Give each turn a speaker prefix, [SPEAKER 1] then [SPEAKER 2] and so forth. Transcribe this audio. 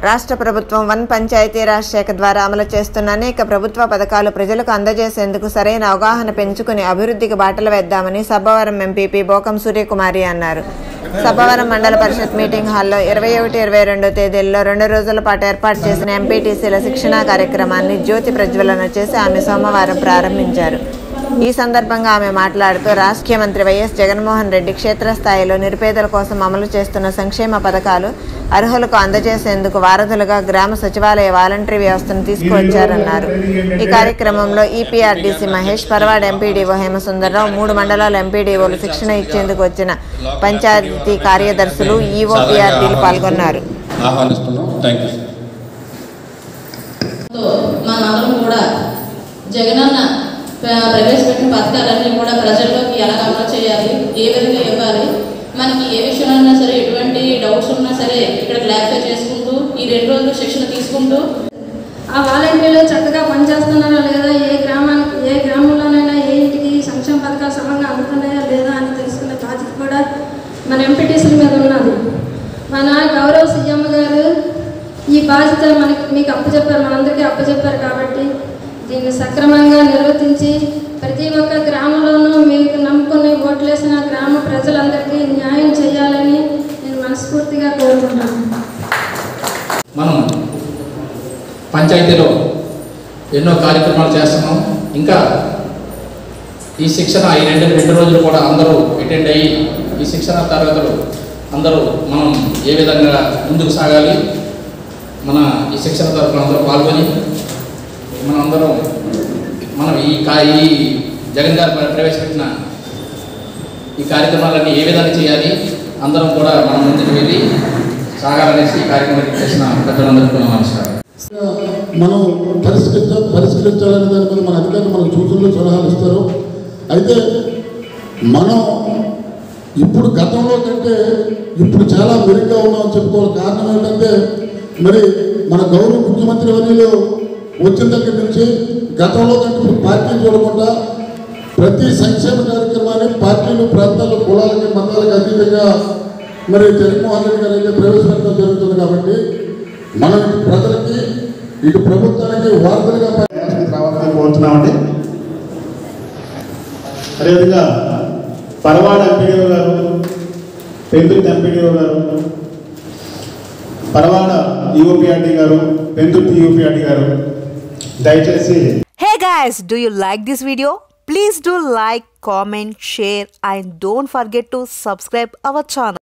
[SPEAKER 1] రాష్ట్ర ప్రభుత్వం వన్ పంచాయతీరాజ్ శాఖ ద్వారా అమలు చేస్తున్న అనేక ప్రభుత్వ పథకాలు ప్రజలకు అందజేసేందుకు సరైన అవగాహన పెంచుకుని అభివృద్ధికి బాటలు వేద్దామని సబ్బవరం ఎంపీపీ బోకం సూర్యకుమారి అన్నారు సబ్బవరం మండల పరిషత్ మీటింగ్ హాల్లో ఇరవై ఒకటి ఇరవై రెండు తేదీల్లో రెండు రోజుల పాటు ఏర్పాటు చేసిన ఎంపీటీసీల శిక్షణా కార్యక్రమాన్ని జ్యోతి ప్రజ్వలన చేసి ఆమె సోమవారం ప్రారంభించారు ఈ సందర్భంగా ఆమె మాట్లాడుతూ రాష్ట్ర మంత్రి వైఎస్ జగన్మోహన్ రెడ్డి క్షేత్రస్థాయిలో నిరుపేదల కోసం అమలు చేస్తున్న సంక్షేమ పథకాలు అర్హులకు అందజేసేందుకు వారధులుగా గ్రామ సచివాలయ వాలంటరీ వ్యవస్థను తీసుకువచ్చారన్నారు ఈ కార్యక్రమంలో ఈపీఆర్డీసీ మహేష్ పరవాడ ఎంపీడీఓ హేమసుందరరావు మూడు మండలాల ఎంపీడీఓలు శిక్షణ ఇచ్చేందుకు వచ్చిన పంచాయతీ కార్యదర్శులు ఈఓపీఆర్డీలు పాల్గొన్నారు
[SPEAKER 2] ఆహ్వానిస్తున్నాం థ్యాంక్ యూ
[SPEAKER 3] తో మనందరం కూడా జగనన్న ప్ర- ప్రవేశపెట్టిన పథకాలన్నీ కూడా ప్రజల్లోకి ఎలా అమలు చేయాలి ఏ విధంగా ఇవ్వాలి మనకి ఏ విషయంలో సరే ఎటువంటి డౌట్స్ ఉన్నా సరే ఇక్కడ క్లారిఫై చేసుకుంటూ ఈ రెండు రోజులు శిక్షణ తీసుకుంటూ
[SPEAKER 4] ఆ వాలంటీర్లు చక్కగా పనిచేస్తున్నారా లేదా ఏ గ్రామానికి ఏ గ్రామంలోనైనా ఏ ఇంటికి సంక్షేమ పథకాలు సమంగా అందుతున్నాయా లేదా అని తెలుసుకునే బాధ్యత కూడా మన ఎంపీటీసీల మీద ఉన్నది మన గౌరవ సీఎం గారు ఈ బాధ్యత మనకి మీకు అప్పచెప్పారు మనందరికీ అప్పచెప్పారు కాబట్టి దీన్ని సక్రమంగా నిర్వర్తించి ప్రతి ఒక్క గ్రామంలోనూ మీకు నమ్ముకుని ఓట్లేసిన గ్రామ ప్రజలందరికీ న్యాయం చేయాలని నేను మనస్ఫూర్తిగా కోరుకుంటున్నాను
[SPEAKER 5] మనం పంచాయతీలో ఎన్నో కార్యక్రమాలు చేస్తున్నాం ఇంకా ఈ శిక్షణ ఈ రెండు రెండు రోజులు కూడా అందరూ అటెండ్ అయ్యి ఈ శిక్షణ తరగతులు అందరూ మనం ఏ విధంగా ముందుకు సాగాలి మన ఈ శిక్షణ తరగతులు అందరూ పాల్గొని మనందరం మనం ఈ కా ఈ జగన్ గారు ప్ర- ప్రవేశపెట్టిన ఈ కార్యక్రమాలన్నీ ఏ విధంగా చేయాలి అందరం కూడా మనం ముందుకు వెళ్ళి సాగాలనేసి ఈ కార్యక్రమం చేసిన పెద్దలందరికీ నమస్కారం
[SPEAKER 6] మనం పరిష్కరించ పరిష్కరించాలనే దాని మీద మన అధికారులు మనకు సూచనలు సలహాలు ఇస్తారు అయితే మనం ఇప్పుడు గతంలో కంటే ఇప్పుడు చాలా మెరుగ్గా ఉన్నామని చెప్పుకోవాలి కారణం ఏంటంటే మరి మన గౌరవ ముఖ్యమంత్రి వర్యులు వచ్చిన దగ్గర నుంచి గతంలో కంటే ఇప్పుడు పార్టీ చూడకుండా ప్రతి సంక్షేమ కార్యక్రమాన్ని పార్టీలు ప్రాంతాలు కులాలకి మతాలకు అతీతంగా మరి జగన్మోహన్ రెడ్డి గారు అయితే ప్రవేశపెట్టడం జరుగుతుంది కాబట్టి మనం ఇటు ప్రజలకి ఇటు ప్రభుత్వానికి వార్తలుగా
[SPEAKER 7] న్యాయానికి రావాలని కోరుతున్నామండి అదేవిధంగా పరవాడ ఎంపీడీఓ గారు పెందుర్తి ఎంపీడీఓ గారు పరవాడ ఈఓపీఆర్టీ గారు పెందుర్తి ఈఓపీఆర్టీ గారు దయచేసి
[SPEAKER 8] Hey guys, do you like this video? Please do like, comment, share and don't forget to subscribe our channel.